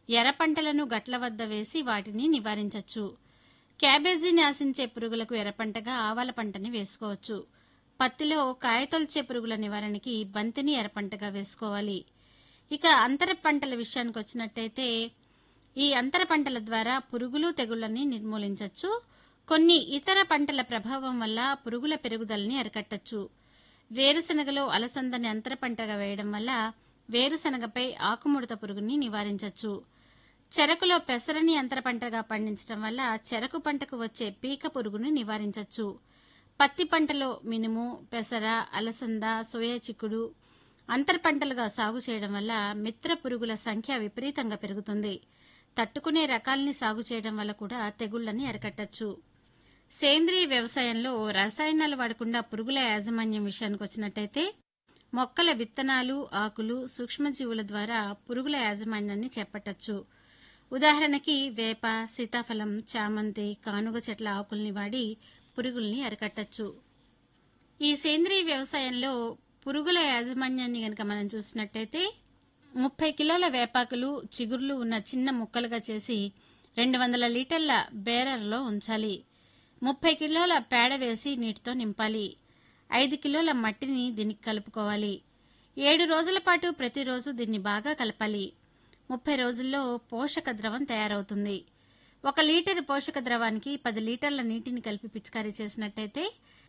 ఎర్ర పంటలను గట్ల వద్ద వేసి వాటిని నివారించవచ్చు క్యాబేజీని ఆశించే పురుగులకు ఎర్రపంటగా ఆవాల పంటని వేసుకోవచ్చు పత్తిలో కాయతొలిచే పురుగుల నివారణకి బంతిని ఎర్రపంటగా వేసుకోవాలి ఇక అంతర పంటల విషయానికి వచ్చినట్టయితే ఈ అంతర పంటల ద్వారా పురుగులు తెగుళ్లని నిర్మూలించవచ్చు కొన్ని ఇతర పంటల ప్రభావం వల్ల పురుగుల పెరుగుదలని అరికట్టచ్చు వేరుశనగలో అలసందని అంతర పంటగా వేయడం వల్ల వేరుశనగపై ఆకుముడత పురుగుని నివారించవచ్చు చెరకులో పెసరని అంతర పంటగా పండించడం వల్ల చెరకు పంటకు వచ్చే పీక పురుగును నివారించవచ్చు పత్తి పంటలో మినుము పెసర అలసంద సోయా చిక్కుడు అంతర పంటలుగా సాగు చేయడం వల్ల మిత్ర పురుగుల సంఖ్య విపరీతంగా పెరుగుతుంది తట్టుకునే రకాల్ని సాగు చేయడం వల్ల కూడా తెగుళ్లని అరికట్టచ్చు సేంద్రీయ వ్యవసాయంలో రసాయనాలు వాడకుండా పురుగుల యాజమాన్యం విషయానికి వచ్చినట్టయితే మొక్కల విత్తనాలు ఆకులు సూక్ష్మజీవుల ద్వారా పురుగుల యాజమాన్యాన్ని చేపట్టచ్చు ఉదాహరణకి వేప సీతాఫలం చామంతి కానుగ చెట్ల ఆకుల్ని వాడి పురుగుల్ని అరికట్టచ్చు ఈ సేంద్రీయ వ్యవసాయంలో పురుగుల యాజమాన్యాన్ని గనక మనం చూసినట్టయితే ముప్పై కిలోల వేపాకులు చిగుర్లు ఉన్న చిన్న ముక్కలుగా చేసి రెండు వందల లీటర్ల బేరర్లో ఉంచాలి ముప్పై కిలోల పేడ వేసి నీటితో నింపాలి ఐదు కిలోల మట్టిని దీనికి కలుపుకోవాలి ఏడు రోజుల పాటు ప్రతిరోజు దీన్ని బాగా కలపాలి ముప్పై రోజుల్లో పోషక ద్రవం తయారవుతుంది ఒక లీటర్ పోషక ద్రవానికి పది లీటర్ల నీటిని కలిపి పిచికారీ చేసినట్టయితే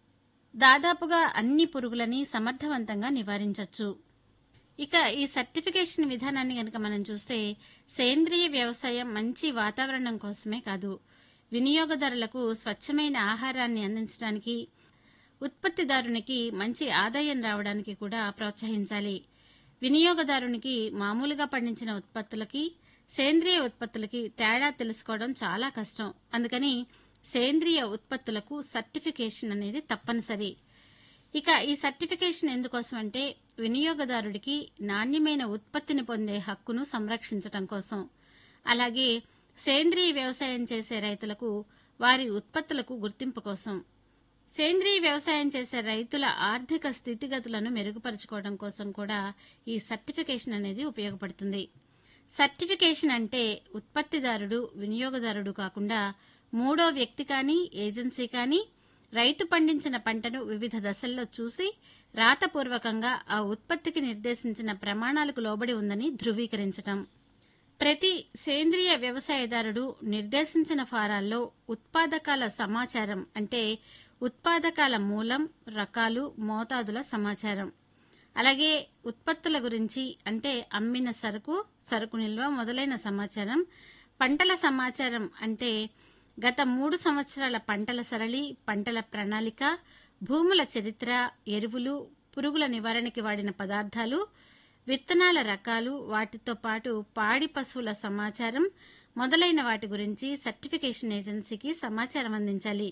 దాదాపుగా అన్ని పురుగులని సమర్థవంతంగా నివారించవచ్చు ఇక ఈ సర్టిఫికేషన్ విధానాన్ని గనక మనం చూస్తే సేంద్రియ వ్యవసాయం మంచి వాతావరణం కోసమే కాదు వినియోగదారులకు స్వచ్ఛమైన ఆహారాన్ని అందించడానికి ఉత్పత్తిదారునికి మంచి ఆదాయం రావడానికి కూడా ప్రోత్సహించాలి వినియోగదారునికి మామూలుగా పండించిన ఉత్పత్తులకి సేంద్రియ ఉత్పత్తులకి తేడా తెలుసుకోవడం చాలా కష్టం అందుకని సేంద్రియ ఉత్పత్తులకు సర్టిఫికేషన్ అనేది తప్పనిసరి ఇక ఈ సర్టిఫికేషన్ ఎందుకోసం అంటే వినియోగదారుడికి నాణ్యమైన ఉత్పత్తిని పొందే హక్కును సంరక్షించటం కోసం అలాగే సేంద్రియ వ్యవసాయం చేసే రైతులకు వారి ఉత్పత్తులకు గుర్తింపు కోసం సేంద్రియ వ్యవసాయం చేసే రైతుల ఆర్థిక స్థితిగతులను మెరుగుపరుచుకోవడం కోసం కూడా ఈ సర్టిఫికేషన్ అనేది ఉపయోగపడుతుంది సర్టిఫికేషన్ అంటే ఉత్పత్తిదారుడు వినియోగదారుడు కాకుండా మూడో వ్యక్తి కానీ ఏజెన్సీ కానీ రైతు పండించిన పంటను వివిధ దశల్లో చూసి రాతపూర్వకంగా ఆ ఉత్పత్తికి నిర్దేశించిన ప్రమాణాలకు లోబడి ఉందని ధృవీకరించటం ప్రతి సేంద్రియ వ్యవసాయదారుడు నిర్దేశించిన ఫారాల్లో ఉత్పాదకాల సమాచారం అంటే ఉత్పాదకాల మూలం రకాలు మోతాదుల సమాచారం అలాగే ఉత్పత్తుల గురించి అంటే అమ్మిన సరుకు సరుకు నిల్వ మొదలైన సమాచారం పంటల సమాచారం అంటే గత మూడు సంవత్సరాల పంటల సరళి పంటల ప్రణాళిక భూముల చరిత్ర ఎరువులు పురుగుల నివారణకి వాడిన పదార్థాలు విత్తనాల రకాలు వాటితో పాటు పాడి పశువుల సమాచారం మొదలైన వాటి గురించి సర్టిఫికేషన్ ఏజెన్సీకి సమాచారం అందించాలి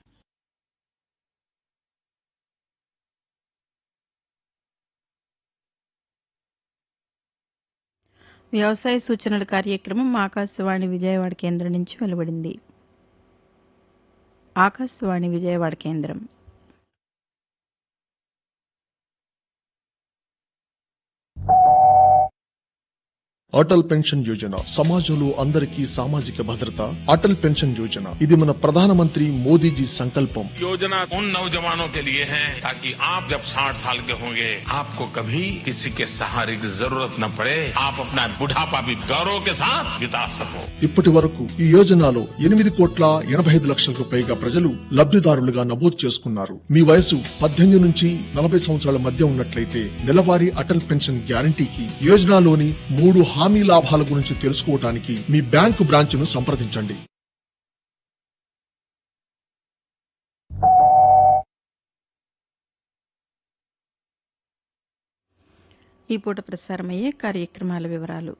వ్యవసాయ సూచనల కార్యక్రమం ఆకాశవాణి విజయవాడ కేంద్రం నుంచి వెలువడింది ఆకాశవాణి విజయవాడ కేంద్రం అటల్ పెన్షన్ యోజన సమాజంలో అందరికీ సామాజిక భద్రత అటల్ పెన్షన్ యోజన ఇది మన ప్రధానమంత్రి మోదీజీ సంకల్పం योजना उन नौजवानों के लिए है ताकि आप जब 60 साल के होंगे आपको कभी किसी के सहारे की जरूरत न पड़े आप अपना बुढ़ापा भी गौरव के साथ बिता सको ఇప్పటి వరకు ఈ యోజనలో ఎనిమిది కోట్ల ఎనభై ఐదు లక్షలకు పైగా ప్రజలు లబ్ధిదారులుగా నమోదు చేసుకున్నారు మీ వయసు పద్దెనిమిది నుంచి నలభై సంవత్సరాల మధ్య ఉన్నట్లయితే నెలవారీ అటల్ పెన్షన్ గ్యారంటీకి యోజనలోని మూడు హామీ లాభాల గురించి తెలుసుకోవడానికి మీ బ్యాంకు బ్రాంచ్ను సంప్రదించండి ఈ పూట ప్రసారమయ్యే కార్యక్రమాల వివరాలు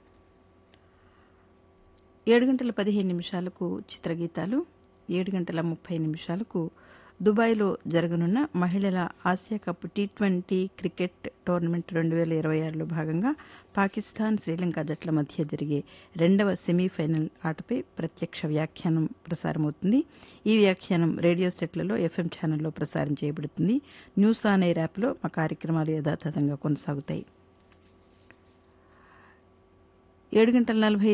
ఏడు గంటల పదిహేను నిమిషాలకు చిత్రగీతాలు ఏడు గంటల ముప్పై నిమిషాలకు దుబాయ్లో జరగనున్న మహిళల Asia cup T twenty cricket tournament రెండు వేల ఇరవై ఆరులో భాగంగా పాకిస్తాన్ శ్రీలంక జట్ల మధ్య జరిగే రెండవ సెమీఫైనల్ ఆటపై ప్రత్యక్ష వ్యాఖ్యానం ప్రసారమవుతుంది ఈ వ్యాఖ్యానం రేడియో సెట్లలో ఎఫ్ఎం ఛానల్లో ప్రసారం చేయబడుతుంది న్యూస్ ఆన్ ఎయిర్ యాప్లో మా కార్యక్రమాలు యథాతథంగా కొనసాగుతాయి ఏడు గంటల నలభై